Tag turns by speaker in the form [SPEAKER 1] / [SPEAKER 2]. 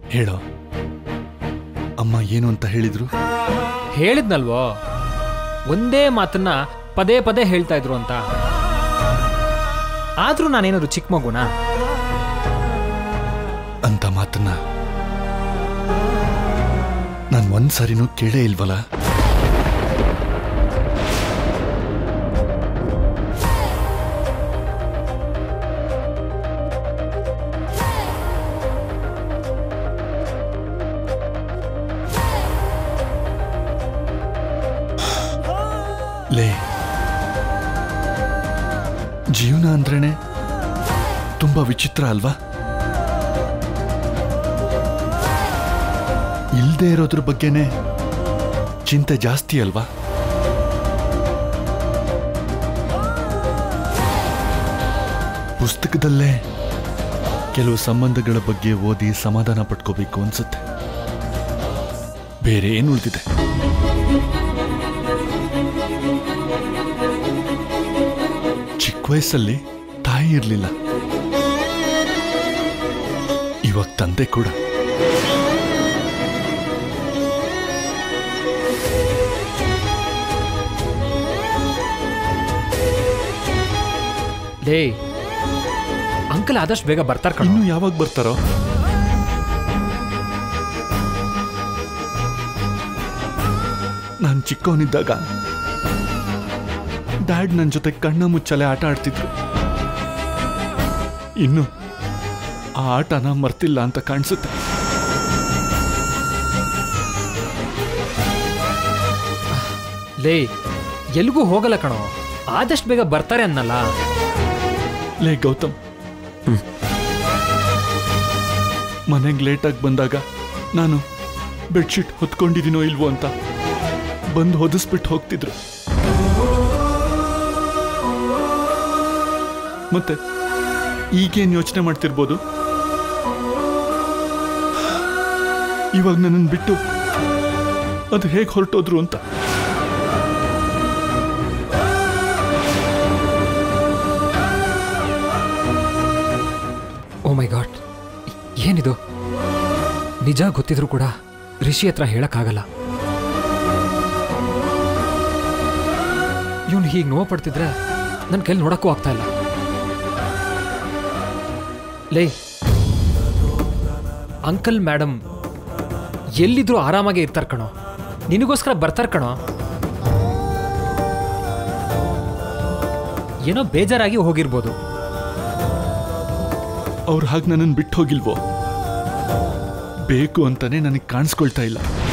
[SPEAKER 1] ಹೇಳೋ ಅಮ್ಮ ಏನು ಅಂತ ಹೇಳಿದ್ರು
[SPEAKER 2] ಹೇಳಿದ್ನಲ್ವೋ ಒಂದೇ ಮಾತನ್ನ ಪದೇ ಪದೇ ಹೇಳ್ತಾ ಇದ್ರು ಅಂತ ಆದ್ರೂ ನಾನೇನಾದ್ರು ಚಿಕ್ಕ ಮಗುನಾ
[SPEAKER 1] ಅಂತ ಮಾತನ್ನ ನಾನು ಒಂದ್ಸಾರಿನೂ ಕೇಳೇ ಇಲ್ವಲ್ಲ ಲೇ ಜೀವನ ಅಂದ್ರೇನೆ ತುಂಬಾ ವಿಚಿತ್ರ ಅಲ್ವಾ ಇಲ್ದೇ ಇರೋದ್ರ ಬಗ್ಗೆನೇ ಚಿಂತೆ ಜಾಸ್ತಿ ಅಲ್ವಾ ಪುಸ್ತಕದಲ್ಲೇ ಕೆಲವು ಸಂಬಂಧಗಳ ಬಗ್ಗೆ ಓದಿ ಸಮಾಧಾನ ಪಟ್ಕೋಬೇಕು ಅನ್ಸುತ್ತೆ ಬೇರೆ ಏನು ಉಳಿದಿದೆ ಚಿಕ್ಕ ವಯಸ್ಸಲ್ಲಿ ತಾಯಿ ಇರಲಿಲ್ಲ ಇವಾಗ ತಂದೆ ಕೂಡ
[SPEAKER 2] ಲೇ ಅಂಕಲ್ ಆದಷ್ಟು ಬೇಗ ಬರ್ತಾರ ಕಣೋ
[SPEAKER 1] ಇನ್ನು ಯಾವಾಗ ಬರ್ತಾರೋ ನಾನು ಚಿಕ್ಕವನಿದ್ದಾಗ ಡ್ಯಾಡ್ ನನ್ನ ಜೊತೆ ಕಣ್ಣ ಮುಚ್ಚಲೆ ಆಟ ಆಡ್ತಿದ್ರು ಇನ್ನು ಆ ಆಟನ ಮರ್ತಿಲ್ಲ ಅಂತ ಕಾಣಿಸುತ್ತೆ
[SPEAKER 2] ಲೇ ಎಲ್ಗೂ ಹೋಗಲ್ಲ ಕಣೋ ಆದಷ್ಟು ಬೇಗ ಬರ್ತಾರೆ ಅನ್ನಲ್ಲ
[SPEAKER 1] ಲೇ ಗೌತಮ್ ಮನೆಗೆ ಲೇಟಾಗಿ ಬಂದಾಗ ನಾನು ಬೆಡ್ಶೀಟ್ ಹೊತ್ಕೊಂಡಿದ್ದೀನೋ ಇಲ್ವೋ ಅಂತ ಬಂದು ಹೊದಿಸ್ಬಿಟ್ಟು ಹೋಗ್ತಿದ್ರು ಮತ್ತೆ ಈಗೇನು ಯೋಚನೆ ಮಾಡ್ತಿರ್ಬೋದು ಇವಾಗ ನನ್ನನ್ನು ಬಿಟ್ಟು ಅದು ಹೇಗೆ ಹೊರಟೋದ್ರು ಅಂತ
[SPEAKER 2] ಓ ಮೈ ಗಾಡ್ ಏನಿದು ನಿಜ ಗೊತ್ತಿದ್ರು ಕೂಡ ರಿಷಿ ಹತ್ರ ಹೇಳಕ್ಕಾಗಲ್ಲ ಇವನು ಹೀಗೆ ನೋವು ಪಡ್ತಿದ್ರೆ ನನ್ನ ಕೈಲಿ ನೋಡಕ್ಕೂ ಆಗ್ತಾ ಇಲ್ಲ ಲೇ ಅಂಕಲ್ ಮೇಡಮ್ ಎಲ್ಲಿದ್ರು ಆರಾಮಾಗಿ ಇರ್ತಾರ ಕಣೋ ನಿನಗೋಸ್ಕರ ಬರ್ತಾರ ಕಣೋ ಏನೋ ಬೇಜಾರಾಗಿ ಹೋಗಿರ್ಬೋದು
[SPEAKER 1] ಅವ್ರು ಹಾಗೆ ನನ್ನನ್ನು ಬಿಟ್ಟು ಹೋಗಿಲ್ವೋ ಬೇಕು ಅಂತಾನೆ ನನಗೆ ಕಾಣಿಸ್ಕೊಳ್ತಾ ಇಲ್ಲ